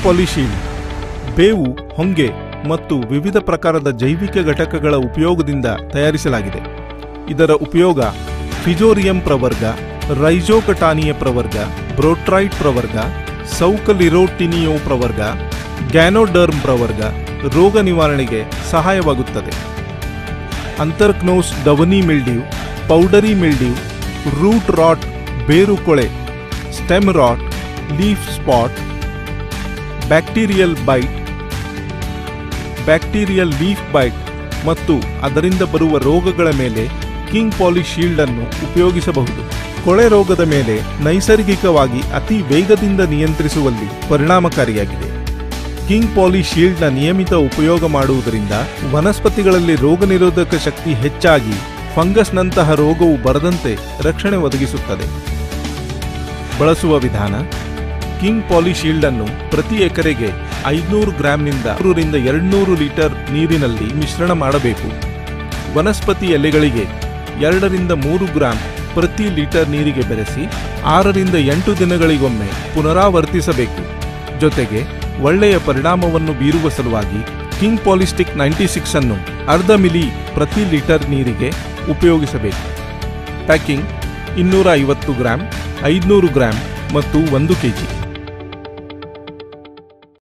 ಪಾಲಿಶೀಲ್ಡ್ ಬೇವು ಹೊಂಗೆ ಮತ್ತು ವಿವಿಧ ಪ್ರಕಾರದ ಜೈವಿಕ ಘಟಕಗಳ ಉಪಯೋಗದಿಂದ ತಯಾರಿಸಲಾಗಿದೆ ಇದರ ಉಪಯೋಗ ಫಿಜೋರಿಯಂ ಪ್ರವರ್ಗ ರೈಜೋಕಟಾನಿಯ ಪ್ರವರ್ಗ ಬ್ರೋಟ್ರೈಟ್ ಪ್ರವರ್ಗ ಸೌಕಲಿರೋಟಿನಿಯೋ ಪ್ರವರ್ಗ ಗ್ಯಾನೋಡರ್ಮ್ ಪ್ರವರ್ಗ ರೋಗ ನಿವಾರಣೆಗೆ ಸಹಾಯವಾಗುತ್ತದೆ anthracnose downy mildew powdery mildew root rot ಬೇರು ಕೊಳೆ stem rot leaf spot bacterial blight bacterial leaf blight ಮತ್ತು ಅದರಿಂದ ಬರುವ ರೋಗಗಳ ಮೇಲೆ ಕಿಂಗ್ ಪಾಲಿ ಶೀಲ್ಡ್ ಅನ್ನು ಉಪಯೋಗಿಸಬಹುದು ಕೊಳೆ ರೋಗದ ಮೇಲೆ ನೈಸರ್ಗಿಕವಾಗಿ ಅತಿ ವೇಗದಿಂದ ನಿಯಂತ್ರಿಸುವಲ್ಲಿ ಪರಿಣಾಮಕಾರಿಯಾಗಿದೆ ಕಿಂಗ್ ಪಾಲಿ ಶೀಲ್ಡ್ನ ನಿಯಮಿತ ಉಪಯೋಗ ಮಾಡುವುದರಿಂದ ವನಸ್ಪತಿಗಳಲ್ಲಿ ರೋಗ ನಿರೋಧಕ ಶಕ್ತಿ ಹೆಚ್ಚಾಗಿ ಫಂಗಸ್ನಂತಹ ರೋಗವು ಬರದಂತೆ ರಕ್ಷಣೆ ಒದಗಿಸುತ್ತದೆ ಬಳಸುವ ವಿಧಾನ ಕಿಂಗ್ ಪಾಲಿ ಶೀಲ್ಡ್ ಅನ್ನು ಪ್ರತಿ ಎಕರೆಗೆ ಐದುನೂರು ಗ್ರಾಂನಿಂದ ನೂರರಿಂದ ಎರಡ್ನೂರು ಲೀಟರ್ ನೀರಿನಲ್ಲಿ ಮಿಶ್ರಣ ಮಾಡಬೇಕು ವನಸ್ಪತಿ ಎಲೆಗಳಿಗೆ ಎರಡರಿಂದ ಮೂರು ಗ್ರಾಂ ಪ್ರತಿ ಲೀಟರ್ ನೀರಿಗೆ ಬೆರೆಸಿ ಆರರಿಂದ ಎಂಟು ದಿನಗಳಿಗೊಮ್ಮೆ ಪುನರಾವರ್ತಿಸಬೇಕು ಜೊತೆಗೆ ಒಳ್ಳೆಯ ಪರಿಣಾಮವನ್ನು ಬೀರುವ ಸಲುವಾಗಿ ಕಿಂಗ್ ಪಾಲಿಸ್ಟಿಕ್ ನೈಂಟಿ ಸಿಕ್ಸ್ ಅನ್ನು ಅರ್ಧ ಮಿಲಿ ಪ್ರತಿ ಲೀಟರ್ ನೀರಿಗೆ ಉಪಯೋಗಿಸಬೇಕು ಪ್ಯಾಕಿಂಗ್ ಇನ್ನೂರ ಐವತ್ತು ಗ್ರಾಂ ಐದುನೂರು ಗ್ರಾಂ ಮತ್ತು ಒಂದು ಕೆಜಿ